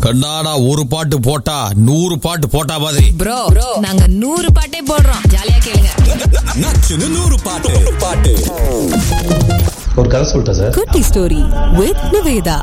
கண்ணாடா ஒரு பாட்டு போட்டா நூறு பாட்டு போட்டா மாதிரி ப்ரோ நாங்க நூறு பாட்டே போடுறோம் ஜாலியா கேளுங்க நச்சுன்னு நூறு பாட்டு பாட்டு ஒரு கதை சொல்லிட்டேன் சார் குட்டி ஸ்டோரி வித் நிவேதா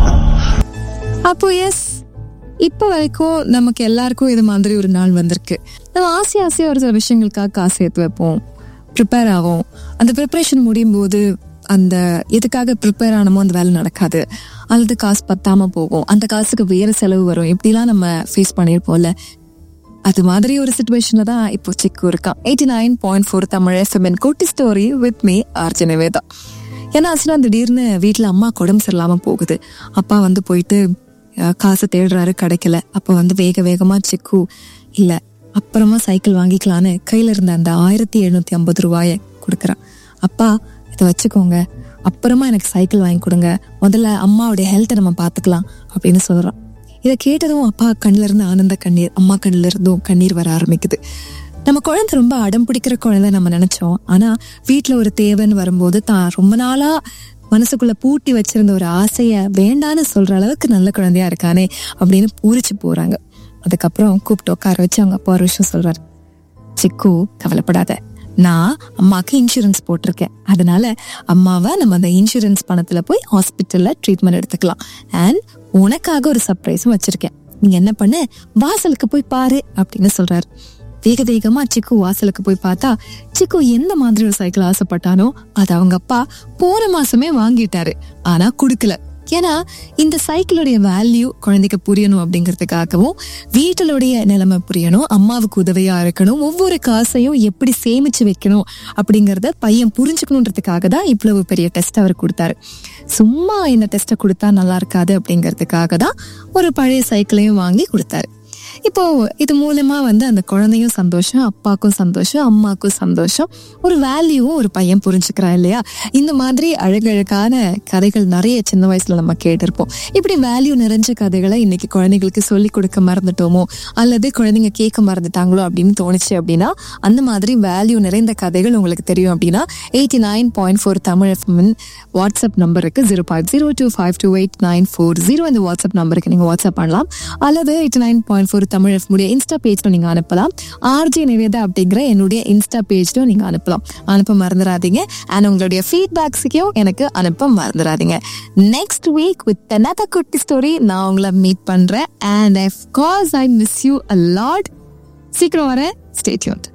அப்போ எஸ் இப்போ வரைக்கும் நமக்கு எல்லாருக்கும் இது மாதிரி ஒரு நாள் வந்திருக்கு நம்ம ஆசை ஆசையாக ஒரு சில விஷயங்களுக்காக காசு சேர்த்து வைப்போம் ப்ரிப்பேர் ஆகும் அந்த ப்ரிப்பரேஷன் முடியும் போது அந்த எதுக்காக ப்ரிப்பேர் ஆனமோ அந்த வேலை நடக்காது அல்லது காசு பத்தாம போகும் அந்த காசுக்கு வேற செலவு வரும் இப்படிலாம் நம்ம ஃபேஸ் பண்ணியிருப்போம்ல அது மாதிரி ஒரு சுச்சுவேஷன்ல தான் இப்போ சிக்கு இருக்கான் eighty nine point four Tamil எஃப்எம்என் குட்டி story with me RJ Nivetha ஏன்னா ஆக்சுவலாக திடீர்னு வீட்டில் அம்மா உடம்பு சரியில்லாம போகுது அப்பா வந்து போயிட்டு அஹ், காசு தேடுறாரு கிடைக்கல அப்போ வந்து வேக வேகமா சிக்கு இல்லை அப்புறமா சைக்கிள் வாங்கிக்கலான்னு கையில இருந்த அந்த ஆயிரத்தி எழுநூத்தி ஐம்பது ரூபாயை கொடுக்குறான் அப்பா இதை வச்சுக்கோங்க அப்புறமா எனக்கு சைக்கிள் வாங்கி கொடுங்க முதல்ல அம்மாவுடைய ஹெல்த்தை நம்ம பார்த்துக்கலாம் அப்படின்னு சொல்றான் இதை கேட்டதும் அப்பா கண்ணுல இருந்து ஆனந்த கண்ணீர் அம்மா கண்ணுல இருந்தும் கண்ணீர் வர ஆரம்பிக்குது நம்ம குழந்தை ரொம்ப அடம் பிடிக்கிற குழந்தை நம்ம நினைச்சோம் ஆனா வீட்ல ஒரு தேவைன்னு வரும்போது தான் ரொம்ப நாளா மனசுக்குள்ள பூட்டி வச்சிருந்த ஒரு ஆசைய வேண்டான்னு சொல்ற அளவுக்கு நல்ல குழந்தையா இருக்கானே அப்படின்னு பூரிச்சு போறாங்க அதுக்கப்புறம் கூப்பிட்டு உட்கார வச்சு அவங்க அப்பா ஒரு விஷயம் சொல்றாரு சிக்கு கவலைப்படாத நான் அம்மாக்கு இன்சூரன்ஸ் போட்டிருக்கேன் அதனால அம்மாவை நம்ம அந்த இன்சூரன்ஸ் பணத்துல போய் ஹாஸ்பிட்டல்ல ட்ரீட்மெண்ட் எடுத்துக்கலாம் அண்ட் உனக்காக ஒரு சர்ப்ரைஸும் வச்சிருக்கேன் நீங்க என்ன பண்ணு வாசலுக்கு போய் பாரு அப்படின்னு சொல்றாரு வேக வேகமா சிக்கு வாசலுக்கு போய் பார்த்தா சிக்கு எந்த மாதிரி ஒரு சைக்கிள் ஆசைப்பட்டானோ அது அவங்க அப்பா போன மாசமே வாங்கிட்டாரு ஆனா குடுக்கல ஏன்னா இந்த சைக்கிளுடைய வேல்யூ குழந்தைக்கு புரியணும் அப்படிங்கிறதுக்காகவும் வீட்டிலுடைய நிலைமை புரியணும் அம்மாவுக்கு உதவியா இருக்கணும் ஒவ்வொரு காசையும் எப்படி சேமிச்சு வைக்கணும் அப்படிங்கறத பையன் புரிஞ்சுக்கணுன்றதுக்காக தான் இவ்வளவு பெரிய டெஸ்ட் அவர் கொடுத்தாரு சும்மா இந்த டெஸ்ட்டை கொடுத்தா நல்லா இருக்காது அப்படிங்கிறதுக்காக தான் ஒரு பழைய சைக்கிளையும் வாங்கி கொடுத்தாரு இப்போ இது மூலமா வந்து அந்த குழந்தையும் சந்தோஷம் அப்பாக்கும் சந்தோஷம் அம்மாக்கும் சந்தோஷம் ஒரு வேல்யூவும் ஒரு பையன் புரிஞ்சுக்கிறான் இல்லையா இந்த மாதிரி அழகழகான கதைகள் நிறைய சின்ன வயசுல நம்ம கேட்டிருப்போம் இப்படி வேல்யூ நிறைஞ்ச கதைகளை இன்னைக்கு குழந்தைங்களுக்கு சொல்லி கொடுக்க மறந்துட்டோமோ அல்லது குழந்தைங்க கேட்க மறந்துட்டாங்களோ அப்படின்னு தோணுச்சு அப்படின்னா அந்த மாதிரி வேல்யூ நிறைந்த கதைகள் உங்களுக்கு தெரியும் அப்படின்னா eighty nine point four Tamil FM WhatsApp நம்பருக்கு zero five zero two five two eight nine four zero இந்த வாட்ஸ்அப் நம்பருக்கு நீங்கள் வாட்ஸ்அப் பண்ணலாம் அல்லது eighty nine point four Tamil F முடிய இன்ஸ்டா பேஜ்ல நீங்கள் அனுப்பலாம் ஆர்ஜி நிவேதா அப்படிங்கிற என்னுடைய இன்ஸ்டா பேஜ்லும் நீங்கள் அனுப்பலாம் அனுப்ப மறந்துடாதீங்க அண்ட் உங்களுடைய ஃபீட்பேக்ஸையும் எனக்கு அனுப்ப மறந்துடாதீங்க நெக்ஸ்ட் வீக் வித் another குட்டி ஸ்டோரி நான் உங்களை மீட் பண்ணுறேன் and of course I miss you a lot சீக்கிரம் வரேன் ஸ்டே tuned